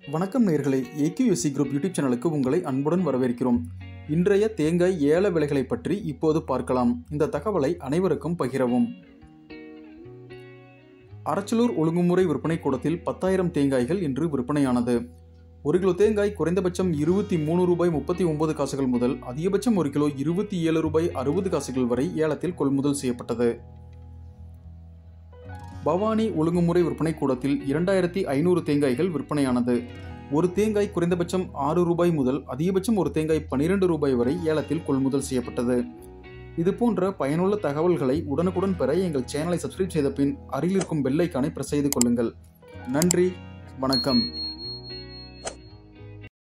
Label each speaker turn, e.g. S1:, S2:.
S1: வணக்கம் நேர்களே AQSC group YouTube சேனலுக்கு உங்களை அன்புடன் வரவேற்கிறோம் இன்றைய தேங்காய் ஏல விலைகளை பற்றி இப்போது பார்க்கலாம் இந்த தகவலை அனைவருக்கும் பகிரவும் அரச்சலூர் ஒழுங்குமுறை விற்பனை கூடத்தில் பத்தாயிரம் தேங்காய்கள் இன்று விற்பனையானது ஒரு கிலோ தேங்காய் குறைந்தபட்சம் இருபத்தி மூணு ரூபாய் முப்பத்தி ஒன்பது காசுகள் முதல் அதிகபட்சம் ஒரு கிலோ இருபத்தி ஏழு ரூபாய் அறுபது காசுகள் வரை ஏலத்தில் கொள்முதல் செய்யப்பட்டது பவானி ஒழுங்குமுறை விற்பனை கூடத்தில் இரண்டாயிரத்தி ஐநூறு தேங்காய்கள் விற்பனையானது ஒரு தேங்காய் குறைந்தபட்சம் ஆறு ரூபாய் முதல் அதிகபட்சம் ஒரு தேங்காய் பனிரெண்டு ரூபாய் வரை ஏலத்தில் கொள்முதல் செய்யப்பட்டது இது போன்ற பயனுள்ள தகவல்களை உடனுக்குடன் பெற எங்கள் சேனலை சப்ஸ்கிரைப் செய்த பின் அருகில் இருக்கும் பெல் ஐக்கானை பிரஸ் செய்து கொள்ளுங்கள் நன்றி வணக்கம்